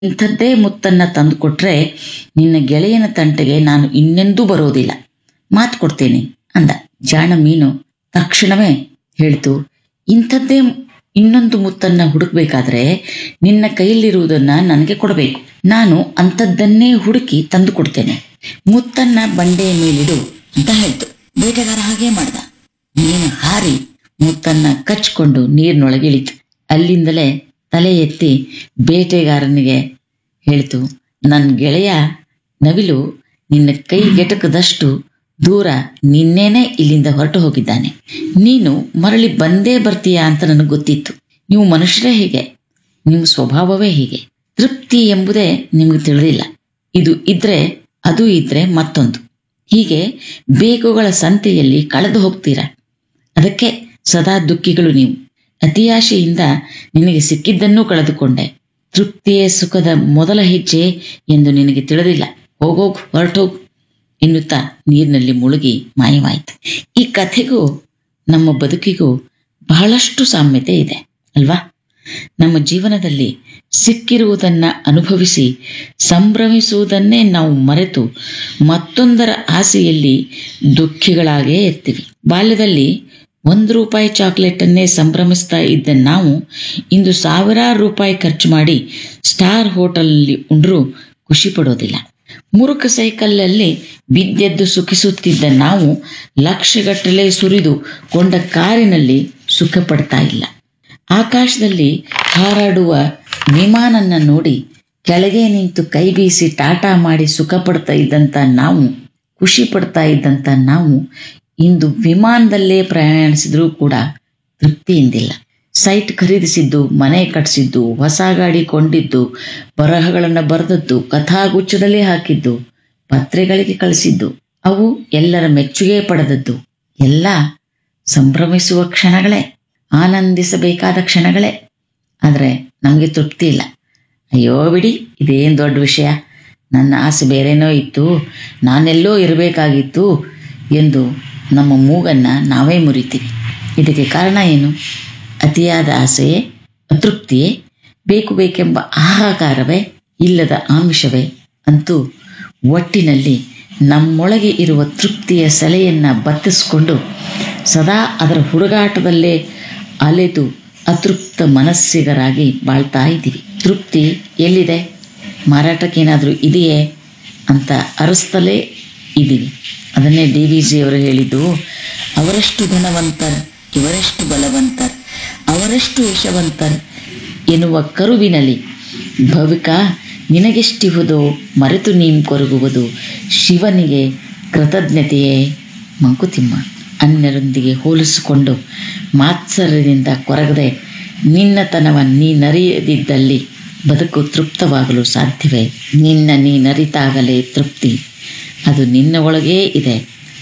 ಇಂಥದ್ದೇ ಮುತ್ತನ್ನ ತಂದುಕೊಟ್ರೆ ನಿನ್ನ ಗೆಳೆಯನ ತಂಟೆಗೆ ನಾನು ಇನ್ನೆಂದೂ ಬರೋದಿಲ್ಲ ಮಾತು ಕೊಡ್ತೇನೆ ಅಂದ ಜಾಣ ಮೀನು ತಕ್ಷಣವೇ ಹೇಳ್ತು ಇಂಥದ್ದೇ ಇನ್ನೊಂದು ಮುತ್ತನ್ನ ಹುಡುಕ್ಬೇಕಾದ್ರೆ ನಿನ್ನ ಕೈಯಲ್ಲಿರುವುದನ್ನ ನನಗೆ ಕೊಡಬೇಕು ನಾನು ಅಂಥದ್ದನ್ನೇ ಹುಡುಕಿ ತಂದು ಕೊಡ್ತೇನೆ ಮುತ್ತನ್ನ ಬಂಡೆಯ ಮೇಲಿಡು ಅಂತ ಹೇಳ್ತು ಬೇಟೆಗಾರ ಹಾಗೆ ಮಾಡ್ದ ಮೀನು ಹಾರಿ ಮುತ್ತನ್ನ ಕಚ್ಕೊಂಡು ನೀರಿನೊಳಗೆ ಇಳಿತು ಅಲ್ಲಿಂದಲೇ ತಲೆ ಎತ್ತಿ ಬೇಟೆಗಾರನಿಗೆ ಹೇಳ್ತು ನನ್ನ ಗೆಳೆಯ ನವಿಲು ನಿನ್ನ ಕೈ ಗೆಟಕದಷ್ಟು ದೂರ ನಿನ್ನೇನೆ ಇಲ್ಲಿಂದ ಹೊರಟು ಹೋಗಿದ್ದಾನೆ ನೀನು ಮರಳಿ ಬಂದೇ ಬರ್ತೀಯಾ ಅಂತ ನನಗೆ ಗೊತ್ತಿತ್ತು ನೀವು ಮನುಷ್ಯರೇ ಹೀಗೆ ನಿಮ್ಮ ಸ್ವಭಾವವೇ ಹೀಗೆ ತೃಪ್ತಿ ಎಂಬುದೇ ನಿಮಗೆ ತಿಳಿದಿಲ್ಲ ಇದು ಇದ್ರೆ ಅದು ಇದ್ರೆ ಮತ್ತೊಂದು ಹೀಗೆ ಬೇಗುಗಳ ಸಂತೆಯಲ್ಲಿ ಕಳೆದು ಹೋಗ್ತೀರಾ ಅದಕ್ಕೆ ಸದಾ ದುಃಖಿಗಳು ನೀವು ಅತಿಯಾಶೆಯಿಂದ ನಿನಗೆ ಸಿಕ್ಕಿದ್ದನ್ನೂ ಕಳೆದುಕೊಂಡೆ ತೃಪ್ತಿಯೇ ಸುಖದ ಮೊದಲ ಹೆಜ್ಜೆ ಎಂದು ನಿನಗೆ ತಿಳಿದಿಲ್ಲ ಹೋಗೋಗು ಹೊರಟೋಗು ಎನ್ನುತ್ತಾ ನೀರಿನಲ್ಲಿ ಮುಳುಗಿ ಮಾಯವಾಯಿತು ಈ ಕಥೆಗೂ ನಮ್ಮ ಬದುಕಿಗೂ ಬಹಳಷ್ಟು ಸಾಮ್ಯತೆ ಇದೆ ಅಲ್ವಾ ನಮ್ಮ ಜೀವನದಲ್ಲಿ ಸಿಕ್ಕಿರುವುದನ್ನ ಅನುಭವಿಸಿ ಸಂಭ್ರಮಿಸುವುದನ್ನೇ ನಾವು ಮರೆತು ಮತ್ತೊಂದರ ಆಸೆಯಲ್ಲಿ ದುಃಖಿಗಳಾಗೇ ಇರ್ತೀವಿ ಬಾಲ್ಯದಲ್ಲಿ ಒಂದು ರೂಪಾಯಿ ಚಾಕ್ಲೇಟ್ ಅನ್ನೇ ಸಂಭ್ರಮಿಸ್ತಾ ಇದ್ದ ನಾವು ಇಂದು ಸಾವಿರಾರು ರೂಪಾಯಿ ಖರ್ಚು ಮಾಡಿ ಸ್ಟಾರ್ ಹೋಟೆಲ್ನಲ್ಲಿ ಉಂಡ್ರೂ ಖುಷಿ ಪಡೋದಿಲ್ಲ ಮುರುಕ ಸೈಕಲ್ಲಲ್ಲಿ ಬಿದ್ದೆದ್ದು ಸುಖಿಸುತ್ತಿದ್ದ ನಾವು ಲಕ್ಷಗಟ್ಟಲೆ ಸುರಿದು ಕೊಂಡ ಕಾರಿನಲ್ಲಿ ಸುಖ ಪಡ್ತಾ ಇಲ್ಲ ಆಕಾಶದಲ್ಲಿ ಹಾರಾಡುವ ವಿಮಾನನ್ನ ನೋಡಿ ಕೆಳಗೆ ನಿಂತು ಕೈ ಬೀಸಿ ಟಾಟಾ ಮಾಡಿ ಸುಖ ಪಡ್ತಾ ಇದ್ದಂತ ನಾವು ಖುಷಿ ಪಡ್ತಾ ಇದ್ದಂತ ನಾವು ಇಂದು ವಿಮಾನದಲ್ಲೇ ಪ್ರಯಾಣಿಸಿದ್ರೂ ಕೂಡ ತೃಪ್ತಿಯಿಂದಿಲ್ಲ ಸೈಟ್ ಖರೀದಿಸಿದ್ದು ಮನೆ ಕಟ್ಟಿಸಿದ್ದು ಹೊಸ ಗಾಡಿ ಕೊಂಡಿದ್ದು ಬರಹಗಳನ್ನು ಬರೆದದ್ದು ಕಥಾಗುಚ್ಛದಲ್ಲಿ ಹಾಕಿದ್ದು ಪತ್ರಿಕೆಗಳಿಗೆ ಕಳಿಸಿದ್ದು ಅವು ಎಲ್ಲರ ಮೆಚ್ಚುಗೆ ಪಡೆದದ್ದು ಎಲ್ಲ ಸಂಭ್ರಮಿಸುವ ಕ್ಷಣಗಳೇ ಆನಂದಿಸಬೇಕಾದ ಕ್ಷಣಗಳೇ ಆದರೆ ನಮಗೆ ತೃಪ್ತಿ ಇಲ್ಲ ಅಯ್ಯೋ ಬಿಡಿ ಇದೇನು ದೊಡ್ಡ ವಿಷಯ ನನ್ನ ಆಸೆ ಬೇರೇನೋ ಇತ್ತು ನಾನೆಲ್ಲೋ ಇರಬೇಕಾಗಿತ್ತು ಎಂದು ನಮ್ಮ ಮೂಗನ್ನು ನಾವೇ ಮುರಿತೀವಿ ಇದಕ್ಕೆ ಕಾರಣ ಏನು ಅತಿಯಾದ ಆಸೆಯೇ ಅತೃಪ್ತಿಯೇ ಬೇಕು ಬೇಕೆಂಬ ಆಹಾಕಾರವೇ ಇಲ್ಲದ ಆಮಿಷವೇ ಅಂತೂ ಒಟ್ಟಿನಲ್ಲಿ ನಮ್ಮೊಳಗೆ ಇರುವ ತೃಪ್ತಿಯ ಸೆಲೆಯನ್ನ ಬತ್ತಿಸಿಕೊಂಡು ಸದಾ ಅದರ ಹುಡುಗಾಟದಲ್ಲೇ ಅಲೆದು ಅತೃಪ್ತ ಮನಸ್ಸಿಗರಾಗಿ ಬಾಳ್ತಾ ಇದ್ದೀವಿ ತೃಪ್ತಿ ಎಲ್ಲಿದೆ ಮಾರಾಟಕ್ಕೇನಾದರೂ ಇದೆಯೇ ಅಂತ ಅರಸ್ತಲೇ ಇದ್ದೀವಿ ಅದನ್ನೇ ಡಿ ವಿ ಜಿಯವರು ಹೇಳಿದ್ದು ಅವರಷ್ಟು ಧನವಂತರ್ ಇವರಷ್ಟು ಬಲವಂತರ್ ಅವರಷ್ಟು ಯಶವಂತರ್ ಎನ್ನುವ ಕರುವಿನಲ್ಲಿ ಭವಿಕ ನಿನಗೆಷ್ಟಿಹುದೋ ಮರೆತು ನೀಂ ಕೊರಗುವುದು ಶಿವನಿಗೆ ಕೃತಜ್ಞತೆಯೇ ಮಂಕುತಿಮ್ಮ ಅನ್ಯರೊಂದಿಗೆ ಹೋಲಿಸಿಕೊಂಡು ಮಾತ್ಸರ್ಯದಿಂದ ಕೊರಗದೆ ನಿನ್ನತನವ ನೀನರಿಯದಿದ್ದಲ್ಲಿ ಬದುಕು ತೃಪ್ತವಾಗಲು ಸಾಧ್ಯವೇ ನಿನ್ನ ನೀನರಿತಾಗಲೇ ತೃಪ್ತಿ ಅದು ನಿನ್ನ ಒಳಗೇ ಇದೆ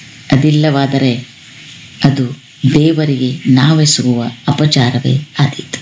ಅದಿಲ್ಲವಾದರೆ ಅದು ದೇವರಿಗೆ ನಾವೆಸಗುವ ಅಪಚಾರವೇ ಆದೀತು